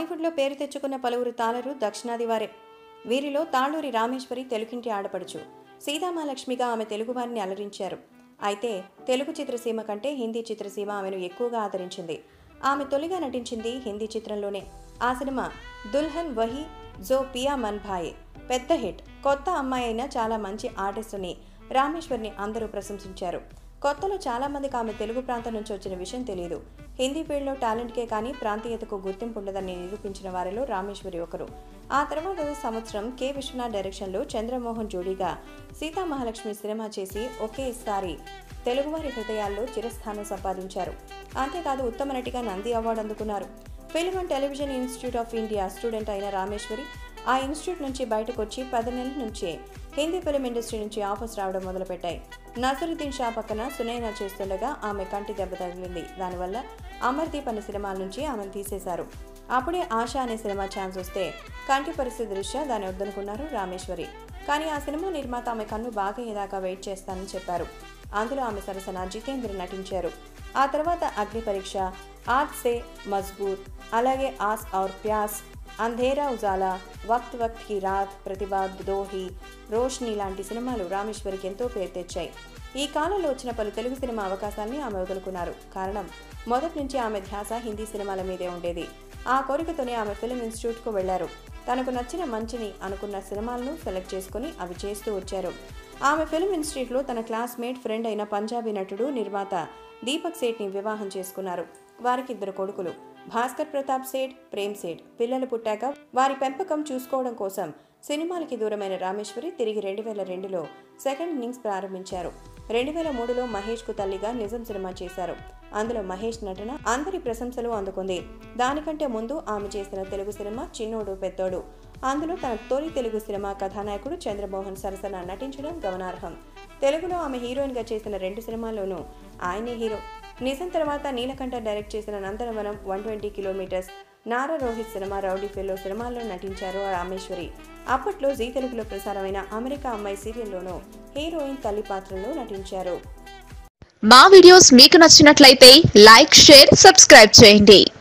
బాలీవుడ్లో పేరు తెచ్చుకున్న పలువురు తాళరు దక్షిణాది వారే వీరిలో తాళూరి రామేశ్వరి తెలుగింటి ఆడపడుచు సీతామహాలక్ష్మిగా ఆమె తెలుగువారిని అలరించారు అయితే తెలుగు చిత్రసీమ కంటే హిందీ చిత్రసీమ ఆమెను ఎక్కువగా ఆదరించింది ఆమె తొలిగా నటించింది హిందీ చిత్రంలోనే ఆ సినిమా దుల్హన్ వహీ జో పియా మన్ భాయే పెద్ద హిట్ కొత్త అమ్మాయి అయినా చాలా మంచి ఆర్టిస్ట్ అని రామేశ్వర్ని అందరూ ప్రశంసించారు కొత్తలో చాలా మందికి ఆమె తెలుగు ప్రాంతం నుంచి వచ్చిన విషయం తెలియదు హిందీ ఫీల్డ్లో టాలెంట్కే కానీ ప్రాంతీయతకు గుర్తింపు ఉండదని నిరూపించిన వారిలో రామేశ్వరి ఒకరు ఆ తర్వాత సంవత్సరం కె విశ్వనాథ్ డైరెక్షన్లో చంద్రమోహన్ జోడీగా సీతామహాలక్ష్మి సినిమా చేసి ఒకేసారి తెలుగువారి హృదయాల్లో చిరస్థానం సంపాదించారు అంతేకాదు ఉత్తమ నటిగా నంది అవార్డు అందుకున్నారు film and television institute of India student అయిన రామేశ్వరి ఆ ఇన్స్టిట్యూట్ నుంచి బయటకు వచ్చి పది నెలల నుంచే హిందీ ఫిలిం ఇండస్ట్రీ నుంచి ఆఫర్స్ రావడం మొదలుపెట్టాయి నజరుద్దీన్ షా పక్కన సునైనా చేస్తుండగా ఆమె కంటి దెబ్బ తగిలింది దానివల్ల అమర్దీప్ అనే సినిమాల నుంచి ఆమెను తీసేశారు అప్పుడే ఆశ అనే సినిమా ఛాన్స్ వస్తే కంటి పరిస్థితి దృష్ట్యా దాన్ని వద్దనుకున్నారు రామేశ్వరి కానీ ఆ సినిమా నిర్మాత ఆమె కన్ను బాగా అయ్యేదాకా వెయిట్ చేస్తానని చెప్పారు అందులో ఆమె సరసన జితేంద్ర నటించారు ఆ తర్వాత అగ్ని పరీక్ష ఆజ్ సే మజ్బూత్ అలాగే ఆస్ ఔర్ ప్యాస్ అంధేరా ఉజాలా వక్త్ వక్త్ కి రాత్ ప్రతిభా దోహి రోష్ని లాంటి సినిమాలు రామేశ్వరికి ఎంతో పేరు తెచ్చాయి ఈ కాలంలో వచ్చిన పలు తెలుగు సినిమా అవకాశాన్ని ఆమె వదులుకున్నారు కారణం మొదటి నుంచి ఆమె ధ్యాస హిందీ సినిమాల మీదే ఉండేది ఆ కోరికతోనే ఆమె ఫిల్మ్ ఇన్స్టిట్యూట్కు వెళ్లారు తనకు నచ్చిన మంచిని అనుకున్న సినిమాలను సెలెక్ట్ చేసుకుని అవి చేస్తూ వచ్చారు ఆమె ఫిల్మ్ ఇన్స్టిట్యూట్లో తన క్లాస్మేట్ ఫ్రెండ్ అయిన పంజాబీ నటుడు నిర్మాత దీపక్ సేట్ని వివాహం చేసుకున్నారు వారికి ఇద్దరు కొడుకులు భాస్కర్ ప్రతాప్ సేఠ్ ప్రేమ్ సేఠ్ పిల్లలు పుట్టాక వారి పెంపకం చూసుకోవడం కోసం సినిమాలకి దూరమైన రామేశ్వరి తిరిగి రెండు వేల రెండులో సెకండ్ ఇన్నింగ్స్ ప్రారంభించారు రెండు వేల మూడులో మహేష్కు తల్లిగా నిజం సినిమా చేశారు అందులో మహేష్ నటన అందరి ప్రశంసలు అందుకుంది దానికంటే ముందు ఆమె చేసిన తెలుగు సినిమా చిన్నోడు పెద్దోడు అందులో తన తొలి తెలుగు సినిమా కథానాయకుడు చంద్రమోహన్ సరసన నటించడం గమనార్హం తెలుగులో ఆమె హీరోయిన్గా చేసిన రెండు సినిమాల్లోనూ ఆయనే హీరో నిజం తర్వాత నీలకంఠ డైరెక్ట్ చేసిన Nandanavanam one twenty kilometres Nara Rohit సినిమా రౌడీ ఫిల్లో సినిమాల్లో నటించారు రామేశ్వరి అప్పట్లో జీ తెలుగులో ప్రసారమైన అమెరికా అమ్మాయి సీరియల్లోనూ హీరోయిన్ తల్లి పాత్రలో నటించారు మా వీడియోస్ మీకు నచ్చినట్లయితే లైక్ షేర్ సబ్స్క్రైబ్ చేయండి